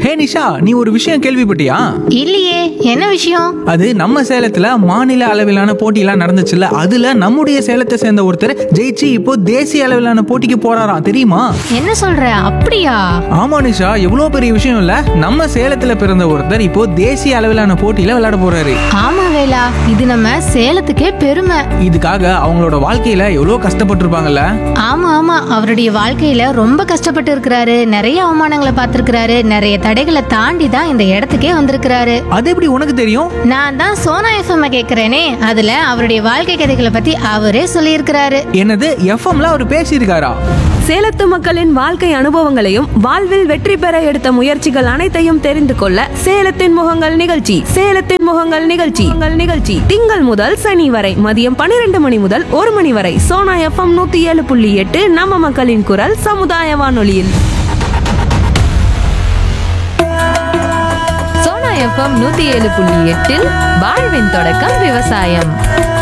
ஹே நிஷா நீ ஒரு விஷயம் கேள்விப்பட்டியா இல்லையே என்ன விஷயம் அது நம்ம சேலத்துல மாநில அளவிலான போட்டியெல்லாம் நடந்துச்சுல்ல அதுல நம்முடைய சேலத்தை சேர்ந்த ஒருத்தர் ஜெயிச்சு இப்போ தேசிய அளவிலான போட்டிக்கு போறாராம் தெரியுமா என்ன சொல்ற அப்படியா ஆமா நிஷா எவ்வளவு பெரிய விஷயம் இல்ல நம்ம சேலத்துல பிறந்த ஒருத்தர் இப்போ தேசிய அளவிலான போட்டியில விளையாட போறாரு ஆமா வேலா இது நம்ம சேலத்துக்கே பெருமை இதுக்காக அவங்களோட வாழ்க்கையில எவ்வளவு கஷ்டப்பட்டிருப்பாங்கல்ல ஆமா ஆமா அவருடைய வாழ்க்கையில ரொம்ப கஷ்டப்பட்டு இருக்கிறாரு நிறைய அவமானங்களை பார்த்திருக்கிறாரு நிறைய தடைகளை தாண்டி தான் இந்த இடத்துக்கே வந்திருக்கிறாரு அது எப்படி உனக்கு தெரியும் நான் தான் சோனா எஃப்எம் கேக்குறேனே அதுல அவருடைய வாழ்க்கை கதைகளை பத்தி அவரே சொல்லியிருக்கிறாரு என்னது எஃப்எம்ல அவர் பேசியிருக்காரா சேலத்து மக்களின் வாழ்க்கை அனுபவங்களையும் வாழ்வில் வெற்றி பெற எடுத்த முயற்சிகள் அனைத்தையும் தெரிந்து கொள்ள சேலத்தின் முகங்கள் நிகழ்ச்சி சேலத்தின் முகங்கள் நிகழ்ச்சி உங்கள் நிகழ்ச்சி திங்கள் முதல் சனி வரை மதியம் பன்னிரண்டு மணி முதல் ஒரு மணி வரை சோனா எஃப்எம் நூத்தி ஏழு புள்ளி எட்டு நம்ம மக்களின் குரல் சமுதாய வானொலியில் சோனா எஃப்எம் நூத்தி ஏழு புள்ளி எட்டில் வாழ்வின் தொடக்கம் விவசாயம்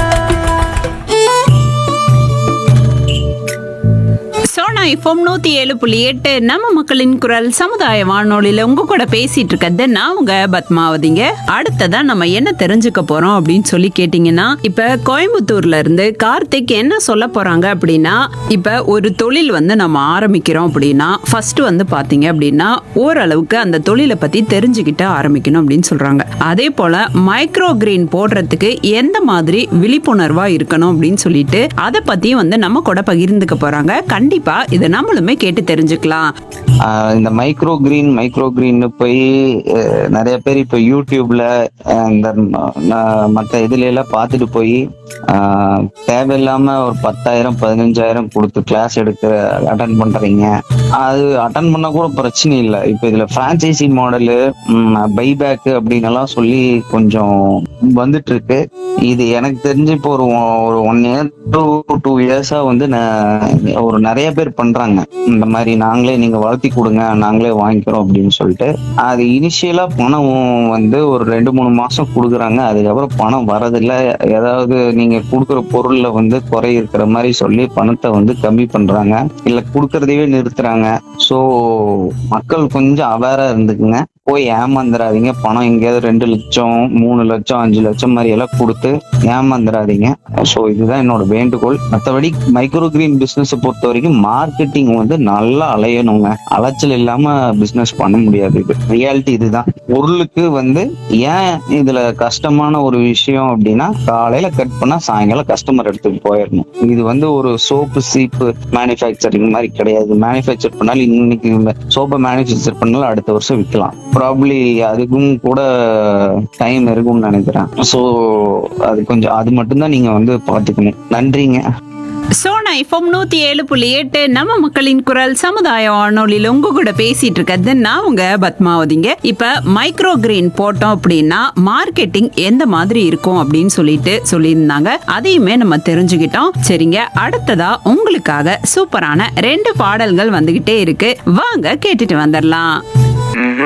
சோனா எஃப்எம் நூத்தி ஏழு புள்ளி எட்டு நம்ம மக்களின் குரல் சமுதாய வானொலியில உங்க கூட பேசிட்டு இருக்கிறது நான் உங்க பத்மாவதிங்க அடுத்ததா நம்ம என்ன தெரிஞ்சுக்க போறோம் அப்படின்னு சொல்லி கேட்டீங்கன்னா இப்ப கோயம்புத்தூர்ல இருந்து கார்த்திக் என்ன சொல்ல போறாங்க அப்படின்னா இப்ப ஒரு தொழில் வந்து நம்ம ஆரம்பிக்கிறோம் அப்படின்னா ஃபர்ஸ்ட் வந்து பாத்தீங்க அப்படின்னா ஓரளவுக்கு அந்த தொழிலை பத்தி தெரிஞ்சுக்கிட்டு ஆரம்பிக்கணும் அப்படின்னு சொல்றாங்க அதே போல மைக்ரோ கிரீன் போடுறதுக்கு எந்த மாதிரி விழிப்புணர்வா இருக்கணும் அப்படின்னு சொல்லிட்டு அதை பத்தியும் வந்து நம்ம கூட பகிர்ந்துக்க போறாங்க கண்டிப்பா இதை நம்மளுமே கேட்டு தெரிஞ்சுக்கலாம் ஆஹ் இந்த மைக்ரோ கிரீன் மைக்ரோ கிரீன் போய் அஹ், நிறைய பேர் இப்போ யூடியூப்ல அஹ், இந்த ம- ந- மத்த இதுல எல்லாம் பார்த்துட்டு போய் ஆஹ், தேவையில்லாம ஒரு பத்தாயிரம் பதினஞ்சாயிரம் கொடுத்து கிளாஸ் எடுக்க அட்டன் பண்றீங்க அது அட்டன் பண்ணா கூட பிரச்சனை இல்லை இப்போ இதுல பிரான்ச்சைசி மாடலு பைபேக் அப்படின்னு எல்லாம் சொல்லி கொஞ்சம் வந்துட்டு இருக்கு இது எனக்கு தெரிஞ்சு இப்போ ஒரு ஒ- ஒரு ஒன் இயர் டூ டூ இயர்ஸா வந்து நான் ஒரு நிறைய பேர் பண்றாங்க இந்த மாதிரி நாங்களே நீங்க வளர்த்தி கொடுங்க நாங்களே வாங்கிக்கிறோம் அப்படின்னு சொல்லிட்டு அது இனிஷியலா பணம் வந்து ஒரு ரெண்டு மூணு மாசம் கொடுக்குறாங்க அதுக்கப்புறம் பணம் வரதில்ல ஏதாவது நீங்க கொடுக்குற பொருள்ல வந்து குறை இருக்கிற மாதிரி சொல்லி பணத்தை வந்து கம்மி பண்றாங்க இல்ல கொடுக்கறதையே நிறுத்துறாங்க ஸோ மக்கள் கொஞ்சம் அவேரா இருந்துக்குங்க போய் ஏமாந்துடாதீங்க பணம் எங்கேயாவது ரெண்டு லட்சம் மூணு லட்சம் அஞ்சு லட்சம் மாதிரி எல்லாம் கொடுத்து ஏமாந்துடாதீங்க ஸோ இதுதான் என்னோட வேண்டுகோள் மற்றபடி மைக்ரோ கிரீன் பிசினஸ் பொறுத்த வரைக்கும் மார்க்கெட்டிங் வந்து நல்லா அலையணுங்க அலைச்சல் இல்லாம பிசினஸ் பண்ண முடியாது இது ரியாலிட்டி இதுதான் பொருளுக்கு வந்து ஏன் இதுல கஷ்டமான ஒரு விஷயம் அப்படின்னா காலையில கட் பண்ணா சாயங்காலம் கஸ்டமர் எடுத்துட்டு போயிடணும் இது வந்து ஒரு சோப்பு சீப்பு மேனுஃபேக்சரிங் மாதிரி கிடையாது மேனுஃபேக்சர் பண்ணாலும் இன்னைக்கு சோப்பை மேனுஃபேக்சர் பண்ணாலும் அடுத்த வருஷம் விற்கலாம் ப்ராப்ளி அதுக்கும் கூட டைம் இருக்கும்னு நினைக்கிறேன் ஸோ அது கொஞ்சம் அது மட்டும்தான் நீங்க வந்து பாத்துக்கணும் நன்றிங்க சோனா எஃப்எம் நூத்தி ஏழு புள்ளி எட்டு நம்ம மக்களின் குரல் சமுதாய வானொலியில உங்க கூட பேசிட்டு இருக்கிறது நான் உங்க பத்மாவதிங்க இப்ப மைக்ரோ கிரீன் போட்டோம் அப்படின்னா மார்க்கெட்டிங் எந்த மாதிரி இருக்கும் அப்படின்னு சொல்லிட்டு சொல்லியிருந்தாங்க அதையுமே நம்ம தெரிஞ்சுக்கிட்டோம் சரிங்க அடுத்ததா உங்களுக்காக சூப்பரான ரெண்டு பாடல்கள் வந்துகிட்டே இருக்கு வாங்க கேட்டுட்டு வந்துடலாம்